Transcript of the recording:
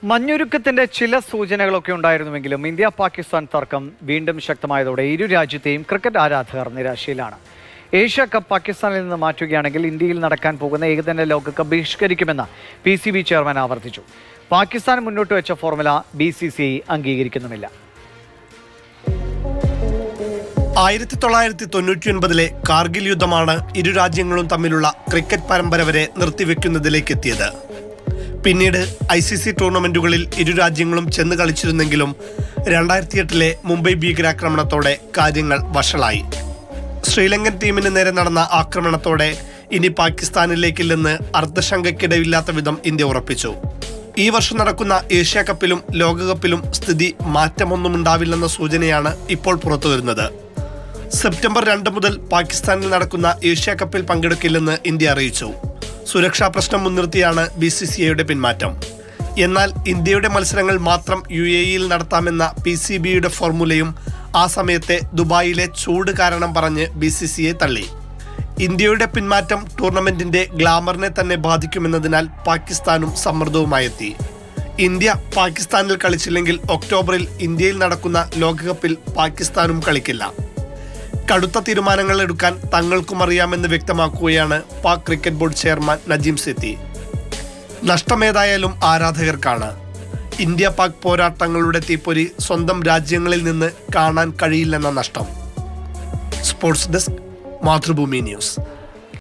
മഞ്ഞുരുക്കത്തിന്റെ ചില സൂചനകളൊക്കെ ഉണ്ടായിരുന്നുവെങ്കിലും ഇന്ത്യ പാകിസ്ഥാൻ തർക്കം വീണ്ടും ശക്തമായതോടെ ഇരു രാജ്യത്തെയും ക്രിക്കറ്റ് ആരാധകർ നിരാശയിലാണ് ഏഷ്യ കപ്പ് പാകിസ്ഥാനിൽ നിന്ന് മാറ്റുകയാണെങ്കിൽ ഇന്ത്യയിൽ നടക്കാൻ പോകുന്ന ഏകദിന ലോകകപ്പ് ബഹിഷ്കരിക്കുമെന്ന് പി സി ബി ചെയർമാൻ ആവർത്തിച്ചു പാകിസ്ഥാൻ മുന്നോട്ട് വെച്ച formula B C C I അംഗീകരിക്കുന്നുമില്ല ആയിരത്തി തൊള്ളായിരത്തി തൊണ്ണൂറ്റി ഒൻപതിലെ കാർഗിൽ യുദ്ധമാണ് ഇരു രാജ്യങ്ങളും തമ്മിലുള്ള ക്രിക്കറ്റ് പരമ്പര വരെ നിർത്തിവെക്കുന്നതിലേക്ക് എത്തിയത് പിന്നീട് ഐ സി സി ടൂർണമെന്റുകളിൽ ഇരു രാജ്യങ്ങളും ചെന്ന് കളിച്ചിരുന്നെങ്കിലും രണ്ടായിരത്തി എട്ടിലെ മുംബൈ ഭീകരാക്രമണത്തോടെ കാര്യങ്ങൾ വഷളായി ശ്രീലങ്കൻ ടീമിന് നേരെ നടന്ന ആക്രമണത്തോടെ ഇനി പാകിസ്ഥാനിലേക്കില്ലെന്ന് അർദ്ധശങ്കയ്ക്കിടയില്ലാത്ത വിധം ഇന്ത്യ ഉറപ്പിച്ചു ഈ വർഷം നടക്കുന്ന ഏഷ്യ കപ്പിലും ലോകകപ്പിലും സ്ഥിതി മാറ്റമൊന്നുമുണ്ടാവില്ലെന്ന സൂചനയാണ് ഇപ്പോൾ പുറത്തുവരുന്നത് സെപ്റ്റംബർ രണ്ട് മുതൽ പാകിസ്ഥാനിൽ നടക്കുന്ന ഏഷ്യ കപ്പിൽ പങ്കെടുക്കില്ലെന്ന് ഇന്ത്യ അറിയിച്ചു സുരക്ഷാ പ്രശ്നം മുൻനിർത്തിയാണ് ബി സി സി ഐയുടെ പിന്മാറ്റം എന്നാൽ ഇന്ത്യയുടെ മത്സരങ്ങൾ മാത്രം യു എ ഇയിൽ നടത്താമെന്ന പി സി ബിയുടെ ഫോർമുലയും ആ സമയത്തെ ദുബായിലെ ചൂട് കാരണം പറഞ്ഞ് ബി സി സി ഐ തള്ളി ഇന്ത്യയുടെ പിന്മാറ്റം ടൂർണമെന്റിന്റെ ഗ്ലാമറിനെ തന്നെ ബാധിക്കുമെന്നതിനാൽ പാകിസ്ഥാനും സമ്മർദ്ദവുമായെത്തി ഇന്ത്യ പാകിസ്ഥാനിൽ കളിച്ചില്ലെങ്കിൽ ഒക്ടോബറിൽ ഇന്ത്യയിൽ നടക്കുന്ന ലോകകപ്പിൽ പാകിസ്ഥാനും കളിക്കില്ല കടുത്ത തീരുമാനങ്ങൾ എടുക്കാൻ തങ്ങൾക്കും അറിയാമെന്ന് വ്യക്തമാക്കുകയാണ് Pak cricket board chairman Najam Sethi നഷ്ടമേതായാലും ആരാധകർക്കാണ് ഇന്ത്യ പാക് പോരാട്ടങ്ങളുടെ തീപ്പൊരി സ്വന്തം രാജ്യങ്ങളിൽ നിന്ന് കാണാൻ കഴിയില്ലെന്ന നഷ്ടം സ്പോർട്സ് ഡെസ്ക് മാതൃഭൂമി ന്യൂസ്